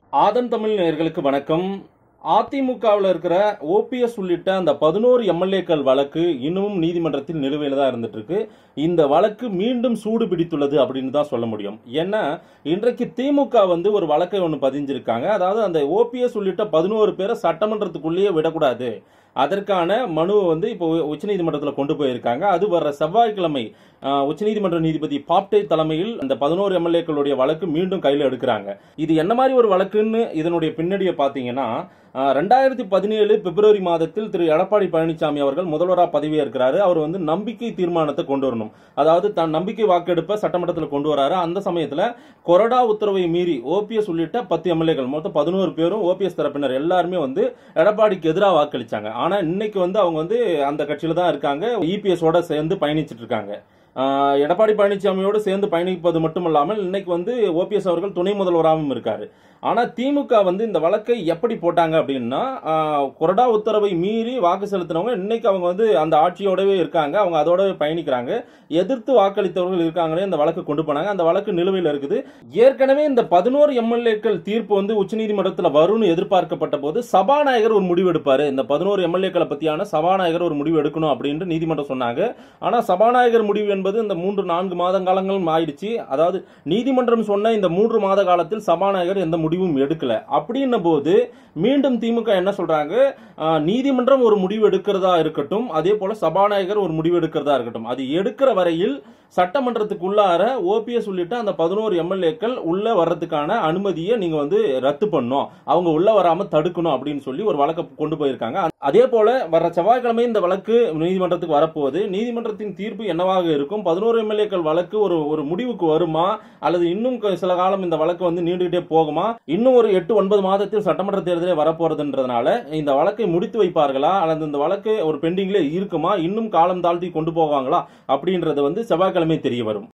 ஆதன் தமிழ் நேயர்களுக்கு வணக்கம் அதிமுகவில் இருக்கிற ஓபிஎஸ் உள்ளிட்ட அந்த பதினோரு எம்எல்ஏக்கள் வழக்கு இன்னமும் நீதிமன்றத்தில் நிலுவையில் தான் இருந்துட்டு இருக்கு இந்த வழக்கு மீண்டும் சூடு பிடித்துள்ளது அப்படின்னு தான் சொல்ல முடியும் ஏன்னா இன்றைக்கு திமுக வந்து ஒரு வழக்கை ஒன்று பதிஞ்சிருக்காங்க அதாவது அந்த ஓபிஎஸ் உள்ளிட்ட பதினோரு பேரை சட்டமன்றத்துக்குள்ளேயே விடக்கூடாது அதற்கான மனுவை வந்து இப்போ உச்சநீதிமன்றத்தில் கொண்டு போயிருக்காங்க அது வர்ற செவ்வாய்க்கிழமை ஆஹ், உச்சநீதிமன்ற நீதிபதி பாப்டே தலைமையில் அந்த பதினோரு எம்எல்ஏக்களுடைய வழக்கு மீண்டும் கையில் எடுக்கிறாங்க இது என்ன மாதிரி ஒரு வழக்குன்னு இதனுடைய பின்னணியை பார்த்தீங்கன்னா ஆஹ், ரெண்டாயிரத்தி பதினேழு பிப்ரவரி மாதத்தில் திரு எடப்பாடி பழனிசாமி அவர்கள் முதல்வராக பதவியேற்கிறாரு அவர் வந்து நம்பிக்கை தீர்மானத்தை கொண்டு வரணும் அதாவது தன் நம்பிக்கை வாக்கெடுப்பை சட்டமன்றத்தில் கொண்டு வராரு அந்த சமயத்தில் கொறடா உத்தரவை மீறி ஓபிஎஸ் உள்ளிட்ட பத்து எம்எல்ஏக்கள் மொத்தம் பதினோரு பேரும் ஓபிஎஸ் தரப்பினர் எல்லாருமே வந்து எடப்பாடிக்கு எதிராக வாக்களிச்சாங்க ஆனா இன்னைக்கு வந்து அவங்க வந்து அந்த கட்சியில தான் இருக்காங்க இபிஎஸ் ஓட சேர்ந்து பயணிச்சிட்டு இருக்காங்க ஆஹ் எடப்பாடி பழனிசாமியோடு சேர்ந்து பயணிப்பது மட்டுமல்லாமல் இன்னைக்கு வந்து ஓபிஎஸ் அவர்கள் துணை முதல்வராகவும் இருக்காரு ஆனா திமுக வந்து இந்த வழக்கை எப்படி போட்டாங்க அப்படின்னா ஆஹ் கொறடா உத்தரவை மீறி வாக்கு செலுத்தினவங்க இன்னைக்கு அவங்க வந்து அந்த ஆட்சியோடவே இருக்காங்க அவங்க அதோடவே பயணிக்கிறாங்க எதிர்த்து வாக்களித்தவர்கள் இருக்காங்களே இந்த வழக்கு கொண்டு போனாங்க அந்த வழக்கு நிலுவையில் இருக்குது ஏற்கனவே இந்த பதினோரு எம்எல்ஏக்கள் தீர்ப்பு வந்து உச்சநீதிமன்றத்தில் வரும்னு எதிர்பார்க்கப்பட்ட போது சபாநாயகர் ஒரு முடிவு எடுப்பாரு இந்த பதினோரு எம்எல்ஏக்களை பத்தியான சபாநாயகர் ஒரு முடிவு எடுக்கணும் அப்படின்ட்டு நீதிமன்றம் சொன்னாங்க ஆனா சபாநாயகர் முடிவு என்பது இந்த மூன்று நான்கு மாத காலங்களும் ஆயிடுச்சு அதாவது நீதிமன்றம் சொன்ன இந்த மூன்று மாத காலத்தில் சபாநாயகர் எந்த முடிவும் எடுக்கல அப்படின்ன போது மீண்டும் திமுக என்ன சொல்றாங்க ஆஹ், நீதிமன்றம் ஒரு முடிவு எடுக்கிறதா இருக்கட்டும் அதே போல சபாநாயகர் ஒரு முடிவு எடுக்கிறதா இருக்கட்டும் அது எடுக்கிற வரையில் சட்டமன்றத்துக்குள்ளார ஓபிஎஸ் உள்ளிட்ட அந்த பதினோரு எம்எல்ஏக்கள் உள்ள வர்றதுக்கான அனுமதியை நீங்க வந்து ரத்து பண்ணும் அவங்க உள்ள வராம தடுக்கணும் அப்படின்னு சொல்லி ஒரு வழக்கை கொண்டு போயிருக்காங்க அதே போல வர்ற செவ்வாய்க்கிழமை இந்த வழக்கு நீதிமன்றத்துக்கு வரப்போகுது நீதிமன்றத்தின் தீர்ப்பு என்னவாக இருக்கும் பதினோரு எம்எல்ஏக்கள் வழக்கு ஒரு ஒரு முடிவுக்கு வருமா அல்லது இன்னும் க- சில காலம் இந்த வழக்கு வந்து நீண்டுகிட்டே போகுமா இன்னும் ஒரு எட்டு ஒன்பது மாதத்தில் சட்டமன்ற தேர்தலே வரப்போறதுன்றதுனால இந்த வழக்கை முடித்து வைப்பார்களா அல்லது இந்த வழக்கு ஒரு பெண்டிங்ல இருக்குமா இன்னும் காலம் தாழ்த்தி கொண்டு போவாங்களா அப்படின்றது வந்து செவ்வாய்க்கிழமை தெரிய வரும்